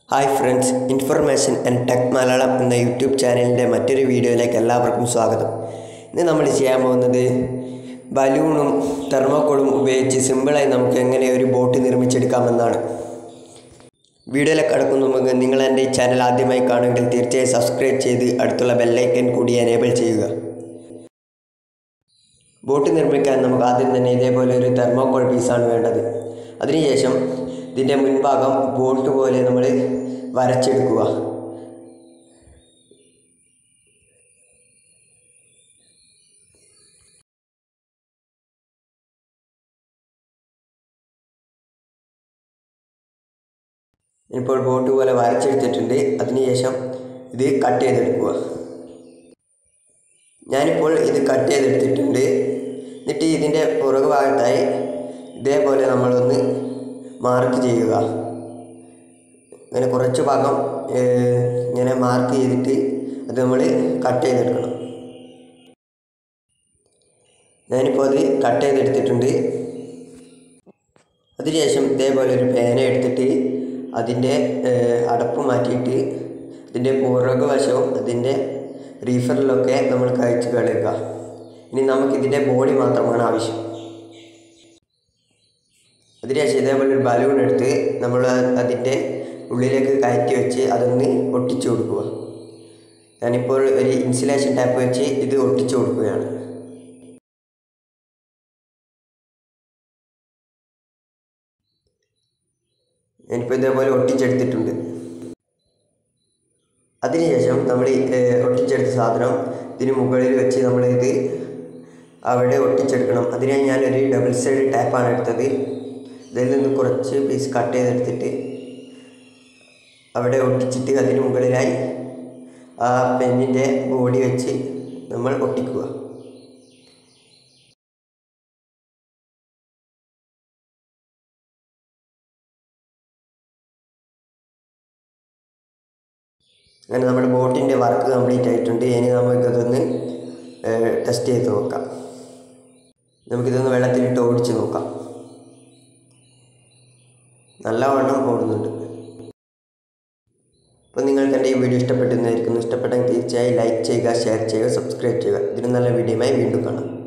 hi friends information and tech Malayalam എന്ന YouTube ചാനലിൻ്റെ മറ്റൊരു വീഡിയോയിലേക്ക് എല്ലാവർക്കും സ്വാഗതം ഇന്ന് നമ്മൾ ചെയ്യാൻ പോകുന്നത് ബലൂണും തെർമോക്കോളും ഉപയോഗിച്ച് സിമ്പിളായി നമുക്ക് എങ്ങനെ ഒരു ബോട്ട് നിർമ്മിച്ചെടുക്കാമെന്നാണ് വീഡിയോയിലേക്ക് കടക്കുന്ന മുമ്പ് നിങ്ങൾ എൻ്റെ ഈ ചാനൽ ആദ്യമായി കാണുമെങ്കിൽ തീർച്ചയായും സബ്സ്ക്രൈബ് ചെയ്ത് അടുത്തുള്ള ബെല്ലൈക്കൻ കൂടി എനേബിൾ ചെയ്യുക ബോട്ട് നിർമ്മിക്കാൻ നമുക്ക് ആദ്യം തന്നെ ഇതേപോലെ ഒരു തെർമോക്കോൾ പീസാണ് വേണ്ടത് അതിനുശേഷം ഇതിൻ്റെ മുൻഭാഗം ബോട്ട് പോലെ നമ്മൾ വരച്ചെടുക്കുക ഇപ്പോൾ ബോട്ട് പോലെ വരച്ചെടുത്തിട്ടുണ്ട് അതിനുശേഷം ഇത് കട്ട് ചെയ്തെടുക്കുക ഞാനിപ്പോൾ ഇത് കട്ട് ചെയ്തെടുത്തിട്ടുണ്ട് എന്നിട്ട് ഇതിൻ്റെ പുറകു ഭാഗത്തായി ഇതേപോലെ നമ്മളൊന്ന് മാർക്ക് ചെയ്യുക ഇങ്ങനെ കുറച്ച് ഭാഗം ഏഹ്, ഇങ്ങനെ മാർക്ക് ചെയ്തിട്ട് അത് നമ്മൾ കട്ട് ചെയ്തെടുക്കണം ഞാനിപ്പോൾ അത് കട്ട് ചെയ്തെടുത്തിട്ടുണ്ട് അതിനുശേഷം ഇതേപോലെ ഒരു പേന എടുത്തിട്ട് അതിൻ്റെ ഏഹ്, അടപ്പ് മാറ്റിയിട്ട് ഇതിൻ്റെ പുറകു വശവും അതിൻ്റെ റീഫറിലൊക്കെ നമ്മൾ കഴിച്ച് കളയുക ഇനി നമുക്ക് ഇതിൻ്റെ ബോഡി മാത്രമാണ് ആവശ്യം അതിനുശേഷം ഇതേപോലെ ഒരു ബലൂൺ എടുത്ത് നമ്മൾ അതിൻ്റെ ഉള്ളിലേക്ക് കയറ്റി വെച്ച് അതൊന്ന് ഒട്ടിച്ചു കൊടുക്കുക ഞാനിപ്പോൾ ഒരു ഇൻസുലേഷൻ ടാപ്പ് വെച്ച് ഇത് ഒട്ടിച്ചു കൊടുക്കുകയാണ് ഞാനിപ്പോൾ ഇതേപോലെ ഒട്ടിച്ചെടുത്തിട്ടുണ്ട് അതിനുശേഷം നമ്മൾ ഈ, ഏഹ്, ഒട്ടിച്ചെടുത്ത സാധനം ഇതിന് മുകളിൽ വെച്ച് നമ്മൾ ഇത് അവിടെ ഒട്ടിച്ചെടുക്കണം അതിനായി ഞാനൊരു ഡബിൾ സൈഡ് ടാപ്പാണ് എടുത്തത് ഇതിൽ നിന്ന് കുറച്ച് പീസ് കട്ട് ചെയ്തെടുത്തിട്ട് അവിടെ ഒട്ടിച്ചിട്ട് അതിന് മുകളിലായി ആ പെന്നിൻ്റെ ബോഡി വെച്ച് നമ്മൾ ഒട്ടിക്കുക അങ്ങനെ നമ്മുടെ ബോട്ടിൻ്റെ വർക്ക് കംപ്ലീറ്റ് ആയിട്ടുണ്ട് ഇനി നമുക്കിതൊന്ന് ടെസ്റ്റ് ചെയ്ത് നോക്കാം നമുക്കിതൊന്ന് വെള്ളത്തിലിട്ട് ഓടിച്ച് നോക്കാം നല്ലവണ്ണം ഓടുന്നുണ്ട് അപ്പോൾ നിങ്ങൾക്ക് എൻ്റെ ഈ വീഡിയോ ഇഷ്ടപ്പെട്ടെന്നായിരിക്കുന്നു ഇഷ്ടപ്പെട്ടെങ്കിൽ തീർച്ചയായും ലൈക്ക് ചെയ്യുക ഷെയർ ചെയ്യുക സബ്സ്ക്രൈബ് ചെയ്യുക ഇതിന് നല്ല വീഡിയോയുമായി വീണ്ടും കാണാം